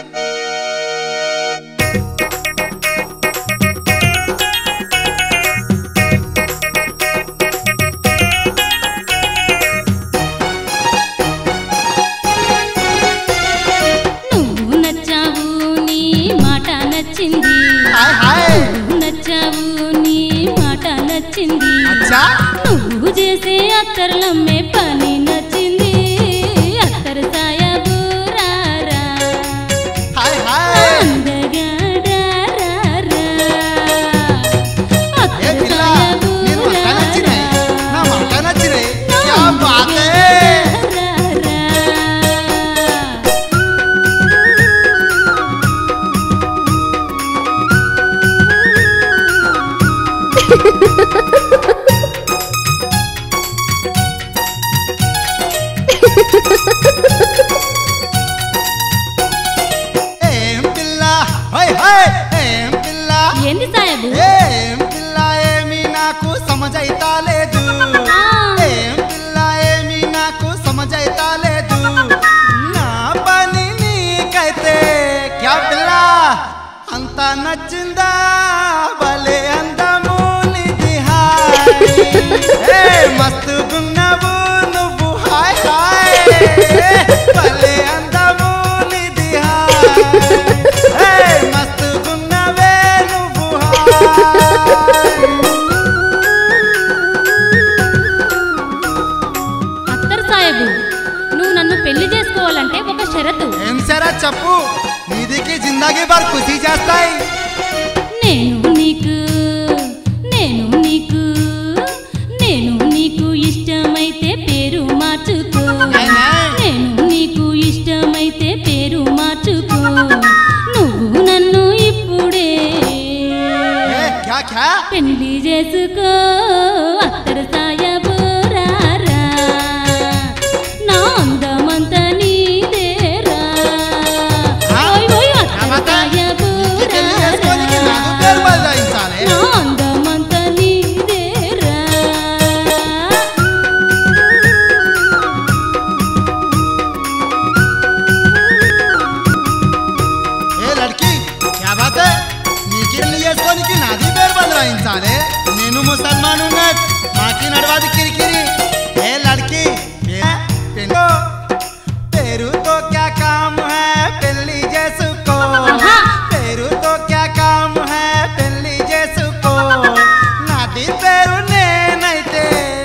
నువ్వు నచ్చావు నీ మాట నచ్చింది హాయ్ హాయ్ నువ్వు నచ్చావు నీ మాట నచ్చింది అచ్చా నువ్వు చేసే అత్తర్లమ్మే పని నచ్చింది అత్తరు సాయబు రారా హాయ్ హాయ్ అందగాడా రారా. ఏ అత్తరు పిల్ల సాయబు నేను మాట నచ్చినాయి నా మాట నచ్చినాయి క్యా బాత్ హై రారా. ఏం పిల్ల హై హై ఏం పిల్ల ఏంది సాయబు ఏం పిల్ల ఏమి నాకు సమజైతా లేదు ఆ. ఏం పిల్ల ఏమి నాకు సమజైతా లేదు నా పని నీకైతే క్యా పిల్ల అంత నచ్చిందా భలే అందము నిధి హాయ్ ఏ మస్తు గున్నవు నువ్వు హాయ్ హాయ్ భలే అందము నిధి హాయ్ ఏ మస్తు గున్నవే నువ్వు హాయ్ అత్తరు సాయబు నువ్వు నన్ను పెళ్లి చేసుకోవాలంటే ఒక షరతు ఏం సరే చెప్పు నిధికి జిందగీ భర్ ఖుషి చేస్తాయి నేను నీకు నేను నీకు నేను నీకు ఇష్టమైతే పేరు మార్చుకో నాయనా. నేను నీకు ఇష్టమైతే పేరు మార్చుకో నువ్వు నన్ను ఇప్పుడే ఏ, క్యా క్యా పెళ్లి చేసుకో అత్తరు సాయబు రారా నా అందమంత నీదేరా ఆ? ఓయ్ ఓయ్ అత్తరు కామత? సాయబు నీకు పెళ్లి చేసుకోనికి రారా. నాకు పేరు బదలాయించాలి నా అందమంత నీదేరా ఏ లడ్కి క్యా బాత్ హై నీకు పెళ్లి చేసుకోనికి నాది పేరు బదలాయించాలి నేను ముసల్మాన్ ఉన్నట్ మాకి నడవాది కిరికిరి ఏ లడ్కి ఏ, పెళ్ళో పేరుతో క్యా కామ్ హై పెళ్లి చేసుకో ఆహా. పేరుతో క్యా కామ్ హై పెళ్లి చేసుకో నాది పేరు నేనైతే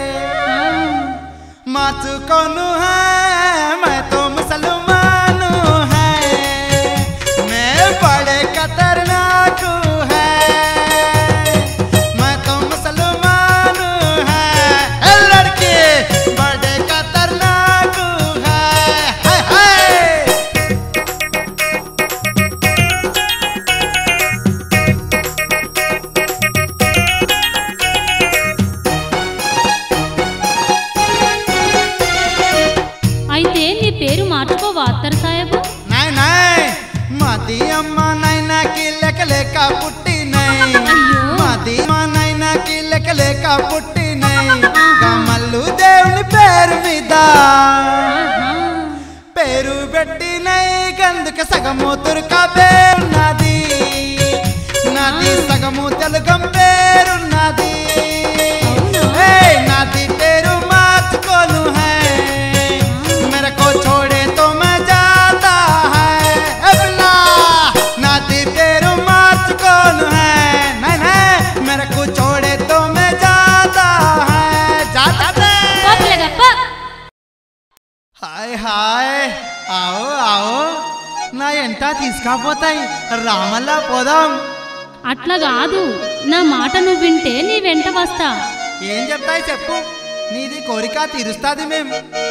మార్చుకోను है मैं तो मुसलमान है मैं बड़े खतरनाक है मैं तो मुसलमान है ए लड़के बड़े खतरनाक है हाय हाय అయితే నీ పేరు మార్చుకోవా అత్తరు సాహెబు నాయ్ నాయ్ మాది అమ్మ నాయనకి లెక్క లేక పుట్టినై అయ్యో. మాది మా నాయనకి లెక్క లేక పుట్టినై కమల్లు దేవుని పేరు మీద ఆహా. పేరు పెట్టినై గందుక సగము తుర్క పేరున్నది నాది సగము తెలుగం పేరున్నది అవునా? ఏయ్, నాది పేరు మార్చుకోను హై తీసుకపోతాయి రామల్లా పోదాం అట్లా కాదు నా మాట నువ్వు వింటే నీ వెంట వస్తా ఏం చెప్తాయి చెప్పు నీది కోరిక తీరుస్తాది మేం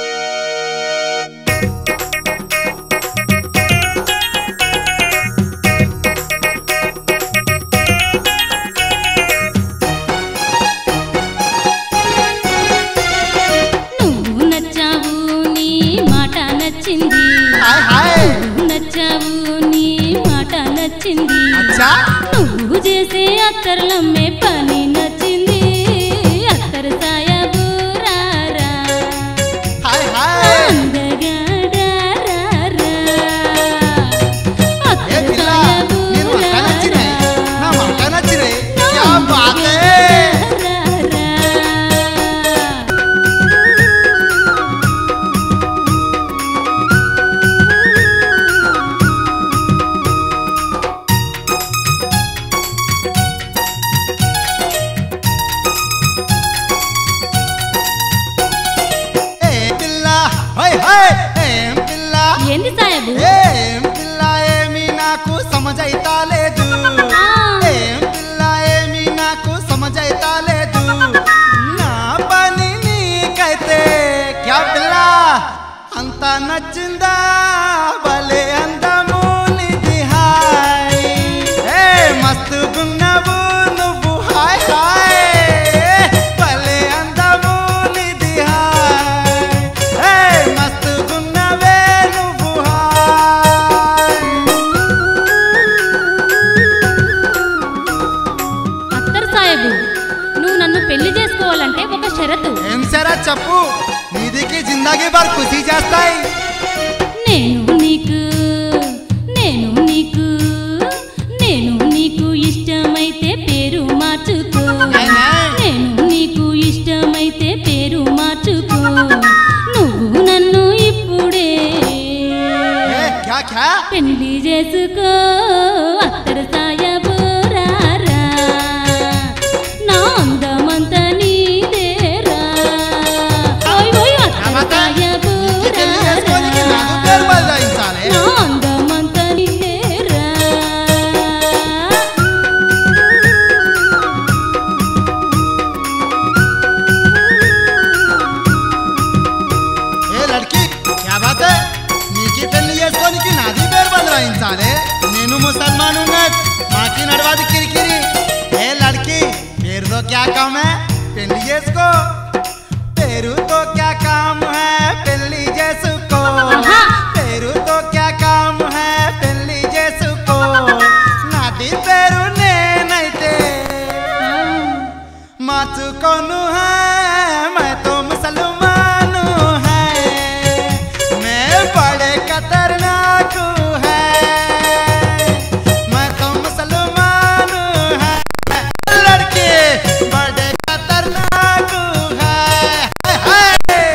నువ్వు నచ్చావు నీ మాట నచ్చింది హాయ్ హాయ్ నువ్వు నచ్చావు నీ మాట నచ్చింది అచ్చా నువ్వు చేసే అత్తర్లమ్మే పని నచ్చింది అత్తరు సాయబు రారా హాయ్ హాయ్ అందగాడారారా. ఏ అత్తరు పిల్ల సాయబు నేను మాట నచ్చినాయి నా మాట నచ్చినాయి క్యా బాత్ హై రారా. ఏ పిల్ల హై హై ఏం పిల్ల ఏంది సాయబు ఏం పిల్ల ఏమి నాకు సమజైతా లేదు ఆ. ఏం పిల్ల ఏమి నాకు సమజైతా లేదు నా పని నీకైతే క్యా పిల్ల అంత నచ్చిందా భలే అందము నిధి హాయ్ ఏ మస్తు గున్నవు నువ్వు హాయ్ హాయ్ భలే అందము నిధి హాయ్ ఏ మస్తు గున్నవే నువ్వు హాయ్ అత్తరు సాయబు నువ్వు నన్ను పెళ్లి చేసుకోవాలంటే ఒక షరతు ఏం సరా చెప్పు నిధికి జిందగీ భర్ ఖుషి చేస్తాయి నేను నీకు నేను నీకు నేను నీకు ఇష్టమైతే పేరు మార్చుకో అయినా? నేను నీకు ఇష్టమైతే పేరు మార్చుకో నువ్వు నన్ను ఇప్పుడే ఏ, క్యా క్యా పెళ్లి చేసుకో అత్తరు సాయబు రారా. నా అందమంతా నీదేరా ఓయ్ ఓయ్ అత్తరు అమ్మతా, సాయబు నీకు పెళ్లి చేసుకోనికి నాకు రారా. పేరు బదలాయించాలి నా అందమంతా నీదేరా. ఏ లడ్కి క్యా బాత్ హై? నీకి పెళ్లి చేసుకోనికి నాది పేరు బదలాయించాలి నేను ముసల్మాన్ ఉన్నట్ మాకి నడవాది కిరికిరి ఏ లడ్కి పేరుతో క్యా కామ్ హై పెళ్లి చేసుకో పేరుతో క్యా కామ్ హై పెళ్లి చేసుకో ఆహా. పేరుతో క్యా కామ్ హై పెళ్లి చేసుకో నాది పేరు నేనైతే మార్చుకోను है मैं तो मुसलमान है मैं बड़े खतरनाक है मैं तो मुसलमान है लड़के बड़े खतरनाक है हाय, हाय।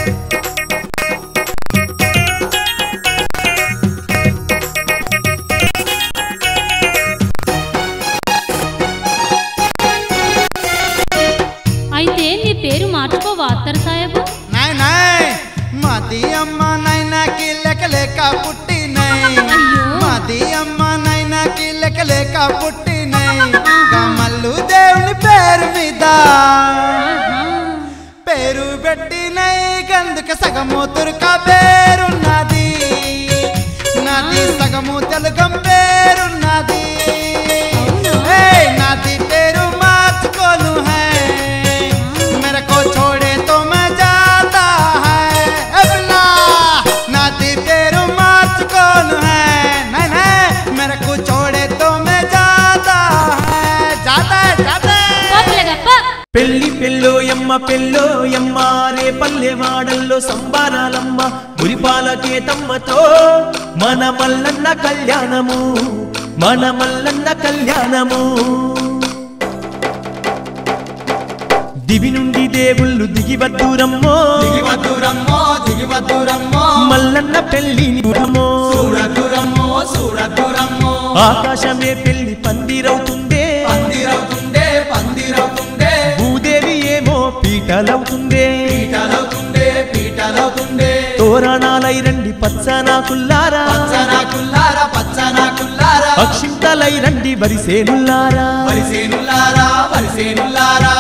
అయితే నీ పేరు మార్చుకోవా అత్తరు సాయబు నాయ్ నాయ్ మాది అమ్మ నాయనకి లెక్క లేక పుట్టినై అయ్యో. మాది అమ్మ నాయనకి లెక్క లేక పుట్టినై కమల్లు దేవుని పేరు మీద ఆహా. పేరు పెట్టినై గందుక సగము తుర్క పేరున్నది నాది సగము తెలుగం పేరున్నది అవునా? ఏయ్, నాది పేరు మార్చుకోను హై मेरे को छोड़े तो मैं जाता है अबला नाती तेरू मार्च कौन है नहीं नहीं मेरे को छोड़े तो मैं जाता है जाता है जाता है పోతులేగప్ప. పెళ్లి పెళ్ళోయమ్మ పెళ్ళోయమ్మ రే పల్లె వాడల్లో సంబారాలమ్మ మురిపాలకే తమ్మతో మన మల్లన్న కళ్యాణము మన మల్లన్న కళ్యాణము దివి నుండి దేవుళ్ళు దిగివద్దురమ్మో దిగివద్దురమ్మో దిగివద్దురమ్మో మల్లన్న పెళ్లిని గురమో చూడద్దురమ్మో చూడద్దురమ్మో ఆకాశమే పెళ్లి పందిరవుతుందే పందిరవుతుండే పందిరవుతుండే భూదేవి ఏమో పీటలవుతుందే పీటలవుతుండే పీటలవుతుండే తో తోరణాలై రండి పచ్చనా కుల్లారా పచ్చనా కుల్లారా పచ్చనా కుల్లారా అక్షింతలై రండి వరిసేనుల్లారా వరిసేనుల్లారా వరిసేనుల్లారా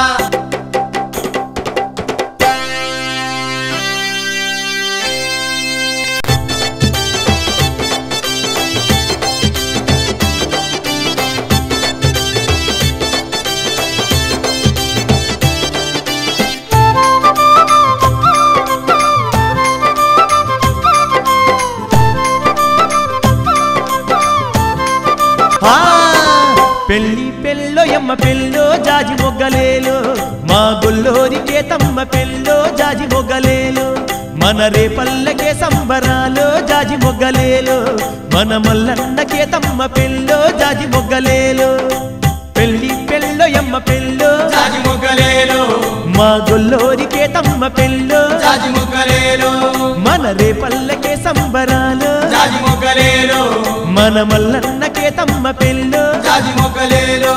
ఆ పెళ్లి పెళ్ళో ఎమ్మ పెళ్ళో జాజి మొగ్గలేలో మా గొల్లోరికే తమ్మ పెళ్ళో జాజి మొగ్గలేలో మన రేపల్లకే సంబరాలో జాజి మొగ్గలేలో మన మల్లన్నకే తమ్మ పెళ్ళో జాజి మొగ్గలేలో పెళ్లి పెళ్ళో ఎమ్మ పెళ్ళో జాజి మొగ్గలేలో మా గొల్లోరికే తమ్మ పెళ్ళో జాజి మొగ్గలేలో మన రేపల్లకే సంబరాలో జాజి మొగ్గలేలో మన మల్లన్నకే తమ్మ పెళ్ళో జాజి మొగ్గలేలో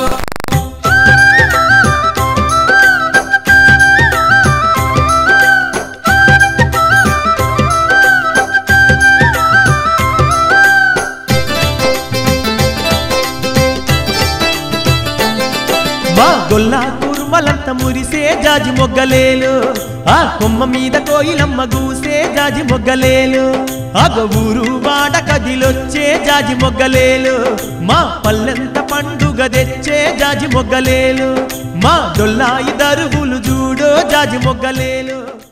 మా గొల్లా కుర్మలంత మురిసే జాజి మొగ్గలేలు ఆ కొమ్మ మీద కోయిలమ్మ గూసే జాజి మొగ్గలేలు అగ ఊరు వాడ కదిలొచ్చే జాజి మొగ్గలేలు మా పల్లెంత పండుగ తెచ్చే జాజి మొగ్గలేలు మా డొల్లాయి దరువులు చూడో జాజి మొగ్గలేలు